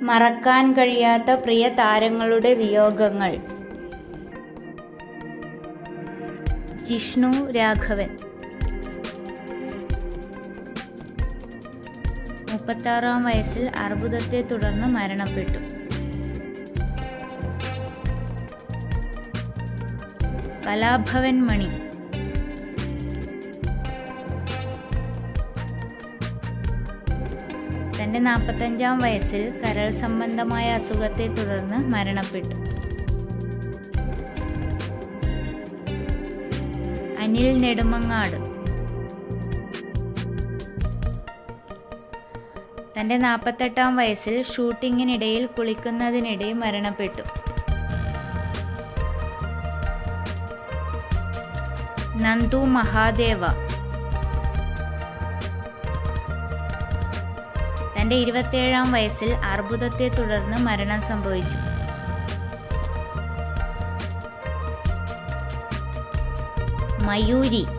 മറക്കാൻ കഴിയാത്ത പ്രിയ താരങ്ങളുടെ വിയോഗങ്ങൾ ജിഷ്ണു രാഘവൻ മുപ്പത്താറാം വയസ്സിൽ അർബുദത്തെ തുടർന്ന് മരണപ്പെട്ടു കലാഭവൻ മണി തന്റെ നാൽപ്പത്തഞ്ചാം വയസ്സിൽ കരൾ സംബന്ധമായ അസുഖത്തെ തുടർന്ന് മരണപ്പെട്ടു അനിൽ നെടുമങ്ങാട് തന്റെ നാൽപ്പത്തെട്ടാം വയസ്സിൽ ഷൂട്ടിങ്ങിനിടയിൽ കുളിക്കുന്നതിനിടെ മരണപ്പെട്ടു നന്ദു മഹാദേവ തന്റെ ഇരുപത്തിയേഴാം വയസ്സിൽ അർബുദത്തെ തുടർന്ന് മരണം സംഭവിച്ചു മയൂരി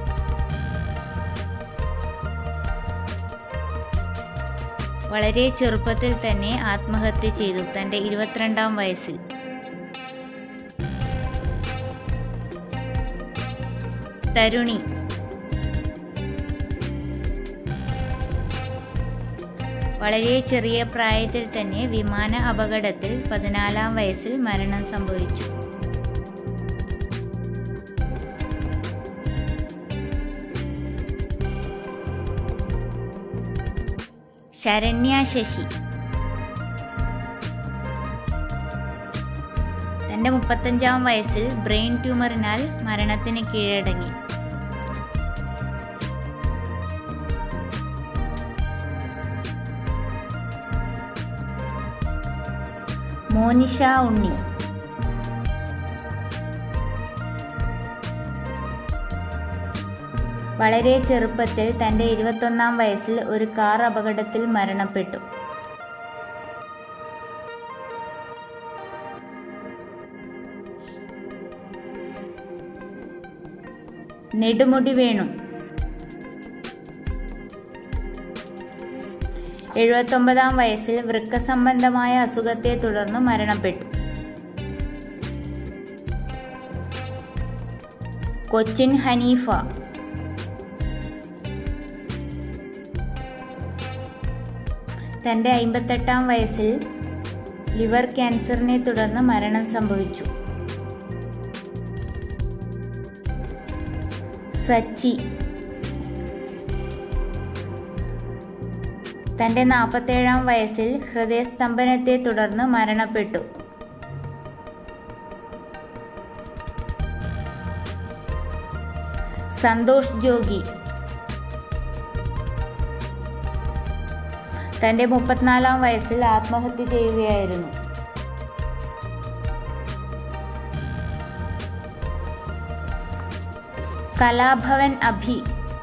വളരെ ചെറുപ്പത്തിൽ തന്നെ ആത്മഹത്യ ചെയ്തു തന്റെ ഇരുപത്തിരണ്ടാം വയസ്സിൽ തരുണി വളരെ ചെറിയ പ്രായത്തിൽ തന്നെ വിമാന അപകടത്തിൽ പതിനാലാം വയസ്സിൽ മരണം സംഭവിച്ചു ശരണ്യ ശശി തന്റെ മുപ്പത്തഞ്ചാം വയസ്സിൽ ബ്രെയിൻ ട്യൂമറിനാൽ മരണത്തിന് കീഴടങ്ങി മോനിഷ ഉണ്ണി വളരെ ചെറുപ്പത്തിൽ തന്റെ ഇരുപത്തൊന്നാം വയസ്സിൽ ഒരു കാർ അപകടത്തിൽ മരണപ്പെട്ടു നെടുമുടി വേണു എഴുപത്തൊമ്പതാം വയസ്സിൽ വൃക്ക സംബന്ധമായ അസുഖത്തെ തുടർന്ന് മരണപ്പെട്ടു കൊച്ചിൻ ഹനീഫ തന്റെ അമ്പത്തെട്ടാം വയസ്സിൽ ലിവർ ക്യാൻസറിനെ തുടർന്ന് മരണം സംഭവിച്ചു സച്ചി തന്റെ നാൽപ്പത്തേഴാം വയസ്സിൽ ഹൃദയസ്തംഭനത്തെ തുടർന്ന് മരണപ്പെട്ടു സന്തോഷ് ജോഗി തന്റെ മുപ്പത്തിനാലാം വയസ്സിൽ ആത്മഹത്യ ചെയ്യുകയായിരുന്നു കലാഭവൻ അഭി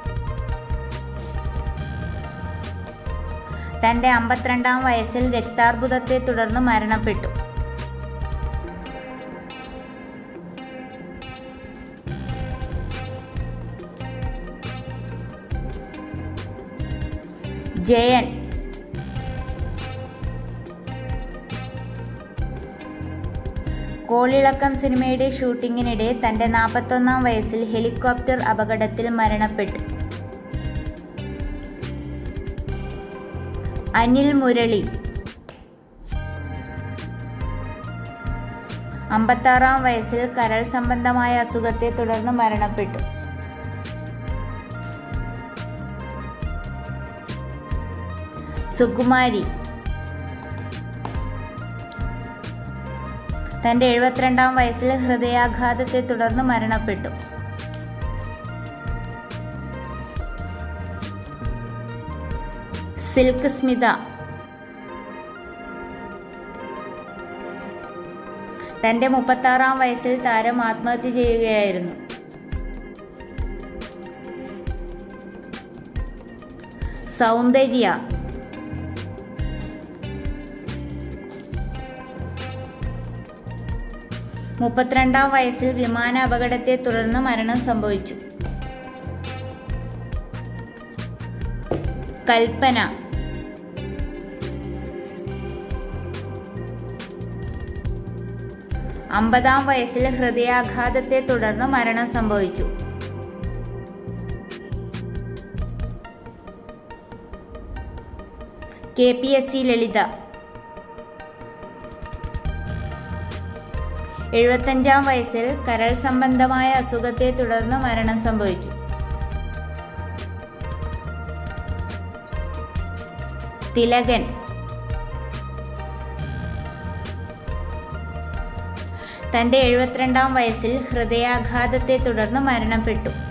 തന്റെ അമ്പത്തിരണ്ടാം വയസ്സിൽ രക്താർബുദത്തെ തുടർന്ന് മരണപ്പെട്ടു ജയൻ കോളിളക്കം സിനിമയുടെ ഷൂട്ടിങ്ങിനിടെ തന്റെ നാൽപ്പത്തൊന്നാം വയസ്സിൽ ഹെലികോപ്റ്റർ അപകടത്തിൽ മരണപ്പെട്ടു അനിൽ മുരളി അമ്പത്താറാം വയസ്സിൽ കരൾ സംബന്ധമായ അസുഖത്തെ തുടർന്ന് മരണപ്പെട്ടു സുകുമാരി തന്റെ എഴുപത്തിരണ്ടാം വയസ്സിൽ ഹൃദയാഘാതത്തെ തുടർന്ന് മരണപ്പെട്ടു സിൽക്ക് സ്മിത തന്റെ മുപ്പത്താറാം വയസ്സിൽ താരം ആത്മഹത്യ ചെയ്യുകയായിരുന്നു സൗന്ദര്യ മുപ്പത്തിരണ്ടാം വയസ്സിൽ വിമാന അപകടത്തെ തുടർന്ന് മരണം സംഭവിച്ചു കൽപ്പന അമ്പതാം വയസ്സിൽ ഹൃദയാഘാതത്തെ തുടർന്ന് മരണം സംഭവിച്ചു K P S C Lalitha എഴുപത്തഞ്ചാം വയസ്സിൽ കരൾ സംബന്ധമായ അസുഖത്തെ തുടർന്ന് മരണം സംഭവിച്ചു തിലകൻ തന്റെ എഴുപത്തിരണ്ടാം വയസ്സിൽ ഹൃദയാഘാതത്തെ തുടർന്ന് മരണപ്പെട്ടു